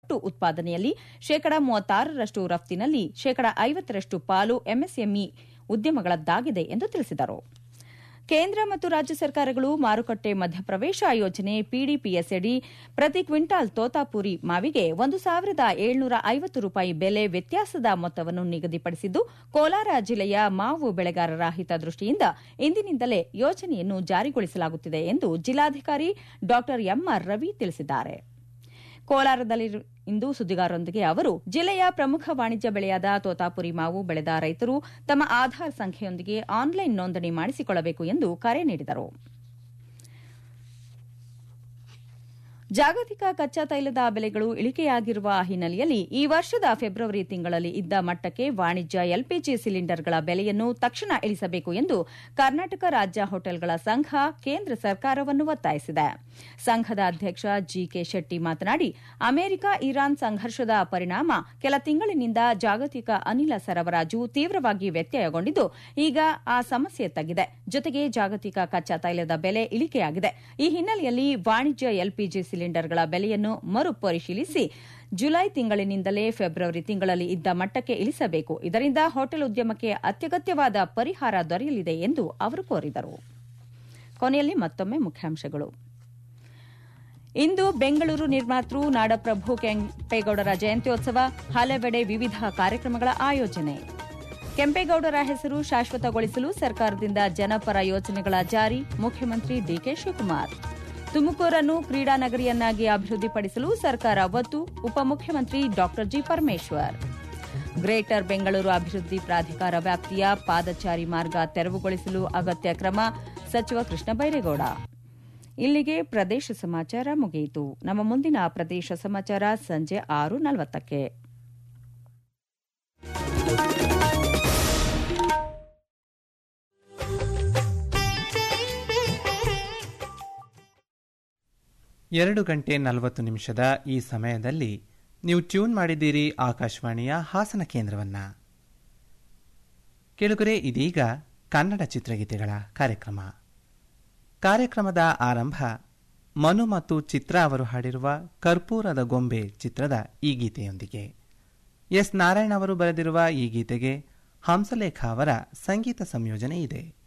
ಒಟ್ಟು ಉತ್ಪಾದನೆಯಲ್ಲಿ ಶೇಕಡ ಮೂವತ್ತಾರರಷ್ಟು ರಫ್ತಿನಲ್ಲಿ ಶೇಕಡ ಐವತ್ತರಷ್ಟು ಪಾಲು ಎಂಎಸ್ಎಂಇ ಉದ್ಯಮಗಳದ್ದಾಗಿದೆ ಎಂದು ತಿಳಿಸಿದರು ಕೇಂದ್ರ ಮತ್ತು ರಾಜ್ಯ ಸರ್ಕಾರಗಳು ಮಾರುಕಟ್ಟೆ ಮಧ್ಯಪ್ರವೇಶ ಯೋಜನೆ ಪಿಡಿಪಿಎಸ್ ಅಡಿ ಪ್ರತಿ ಕ್ವಿಂಟಾಲ್ ತೋತಾಪುರಿ ಮಾವಿಗೆ ಒಂದು ಸಾವಿರದ ಏಳ್ನೂರ ಐವತ್ತು ರೂಪಾಯಿ ಬೆಲೆ ವ್ಯತ್ಯಾಸದ ಮೊತ್ತವನ್ನು ನಿಗದಿಪಡಿಸಿದ್ದು ಕೋಲಾರ ಜಿಲ್ಲೆಯ ಮಾವು ಬೆಳೆಗಾರರ ಹಿತದೃಷ್ಟಿಯಿಂದ ಇಂದಿನಿಂದಲೇ ಯೋಜನೆಯನ್ನು ಜಾರಿಗೊಳಿಸಲಾಗುತ್ತಿದೆ ಎಂದು ಜಿಲ್ಲಾಧಿಕಾರಿ ಡಾ ಎಂಆರ್ ರವಿ ತಿಳಿಸಿದ್ದಾರೆ ಕೋಲಾರದಲ್ಲಿಂದು ಸುದ್ದಿಗಾರರೊಂದಿಗೆ ಅವರು ಜಿಲ್ಲೆಯ ಪ್ರಮುಖ ವಾಣಿಜ್ಯ ಬೆಳೆಯಾದ ತೋತಾಪುರಿ ಮಾವು ಬೆಳೆದ ರೈತರು ತಮ್ಮ ಆಧಾರ್ ಸಂಖ್ಯೆಯೊಂದಿಗೆ ಆನ್ಲೈನ್ ನೋಂದಣಿ ಮಾಡಿಸಿಕೊಳ್ಳಬೇಕು ಎಂದು ಕರೆ ನೀಡಿದರು ಜಾಗತಿಕ ಕಚ್ಚಾ ತೈಲದ ಬೆಲೆಗಳು ಇಳಿಕೆಯಾಗಿರುವ ಹಿನ್ನೆಲೆಯಲ್ಲಿ ಈ ವರ್ಷದ ಫೆಬ್ರವರಿ ತಿಂಗಳಲ್ಲಿ ಇದ್ದ ಮಟ್ಟಕ್ಕೆ ವಾಣಿಜ್ಯ ಎಲ್ಪಿಜಿ ಸಿಲಿಂಡರ್ಗಳ ಬೆಲೆಯನ್ನು ತಕ್ಷಣ ಇಳಿಸಬೇಕು ಎಂದು ಕರ್ನಾಟಕ ರಾಜ್ಯ ಹೋಟೆಲ್ಗಳ ಸಂಘ ಕೇಂದ್ರ ಸರ್ಕಾರವನ್ನು ಒತ್ತಾಯಿಸಿದೆ ಸಂಘದ ಅಧ್ಯಕ್ಷ ಜಿಕೆ ಶೆಟ್ಟಿ ಮಾತನಾಡಿ ಅಮೆರಿಕ ಇರಾನ್ ಸಂಘರ್ಷದ ಪರಿಣಾಮ ಕೆಲ ತಿಂಗಳಿನಿಂದ ಜಾಗತಿಕ ಅನಿಲ ಸರಬರಾಜು ತೀವ್ರವಾಗಿ ವ್ಯತ್ಯಯಗೊಂಡಿದ್ದು ಈಗ ಆ ಸಮಸ್ಯೆ ತಗ್ಗಿದೆ ಜೊತೆಗೆ ಜಾಗತಿಕ ಕಚ್ಚಾ ತೈಲದ ಬೆಲೆ ಇಳಿಕೆಯಾಗಿದೆ ಈ ಹಿನ್ನೆಲೆಯಲ್ಲಿ ವಾಣಿಜ್ಯ ಎಲ್ಪಿಜಿ ಸಿಲಿಂಡರ್ಗಳ ಬೆಲೆಯನ್ನು ಮರುಪರಿಶೀಲಿಸಿ ಜುಲೈ ತಿಂಗಳಿನಿಂದಲೇ ಫೆಬ್ರವರಿ ತಿಂಗಳಲ್ಲಿ ಇದ್ದ ಮಟ್ಟಕ್ಕೆ ಇಳಿಸಬೇಕು ಇದರಿಂದ ಹೋಟೆಲ್ ಉದ್ಯಮಕ್ಕೆ ಅತ್ಯಗತ್ಯವಾದ ಪರಿಹಾರ ದೊರೆಯಲಿದೆ ಎಂದು ಅವರು ಕೋರಿದರು ಕೊನೆಯಲ್ಲಿ ಮತ್ತೊಮ್ಮೆ ಮುಖ್ಯಾಂಶಗಳು ಇಂದು ಬೆಂಗಳೂರು ನಿರ್ಮಾತೃ ನಾಡಪ್ರಭು ಕೆಂಪೇಗೌಡರ ಜಯಂತ್ಯೋತ್ಸವ ಹಲವೆಡೆ ವಿವಿಧ ಕಾರ್ಯಕ್ರಮಗಳ ಆಯೋಜನೆ ಕೆಂಪೇಗೌಡರ ಹೆಸರು ಶಾಶ್ವತಗೊಳಿಸಲು ಸರ್ಕಾರದಿಂದ ಜನಪರ ಯೋಜನೆಗಳ ಜಾರಿ ಮುಖ್ಯಮಂತ್ರಿ ಡಿಕೆ ಶಿವಕುಮಾರ್ ತುಮಕೂರನ್ನು ಕ್ರೀಡಾ ನಗರಿಯನ್ನಾಗಿ ಅಭಿವೃದ್ಧಿಪಡಿಸಲು ಸರ್ಕಾರ ಒತ್ತು ಉಪಮುಖ್ಯಮಂತ್ರಿ ಡಾ ಜಿ ಪರಮೇಶ್ವರ್ ಗ್ರೇಟರ್ ಬೆಂಗಳೂರು ಅಭಿವೃದ್ಧಿ ಪ್ರಾಧಿಕಾರ ವ್ಯಾಪ್ತಿಯ ಪಾದಚಾರಿ ಮಾರ್ಗ ತೆರವುಗೊಳಿಸಲು ಅಗತ್ಯ ಕ್ರಮ ಸಚಿವ ಕೃಷ್ಣ ಬೈರೇಗೌಡ ಇಲ್ಲಿಗೆ ಪ್ರದೇಶ ಸಮಾಚಾರ ಮುಗಿಯಿತು ನಮ್ಮ ಮುಂದಿನ ಪ್ರದೇಶ ಸಮಾಚಾರ ಸಂಜೆ ಆರು ನಲವತ್ತಕ್ಕೆ ಎರಡು ಗಂಟೆ ನಲವತ್ತು ನಿಮಿಷದ ಈ ಸಮಯದಲ್ಲಿ ನೀವು ಟ್ಯೂನ್ ಮಾಡಿದ್ದೀರಿ ಆಕಾಶವಾಣಿಯ ಹಾಸನ ಕೇಂದ್ರವನ್ನ ಕೆಳಗರೆ ಇದೀಗ ಕನ್ನಡ ಚಿತ್ರಗೀತೆಗಳ ಕಾರ್ಯಕ್ರಮ ಕಾರ್ಯಕ್ರಮದ ಆರಂಭ ಮನು ಮತ್ತು ಚಿತ್ರ ಅವರು ಹಾಡಿರುವ ಕರ್ಪೂರದ ಗೊಂಬೆ ಚಿತ್ರದ ಈ ಗೀತೆಯೊಂದಿಗೆ ಎಸ್ ನಾರಾಯಣ್ ಅವರು ಬರೆದಿರುವ ಈ ಗೀತೆಗೆ ಹಂಸಲೇಖ ಅವರ ಸಂಗೀತ ಸಂಯೋಜನೆ ಇದೆ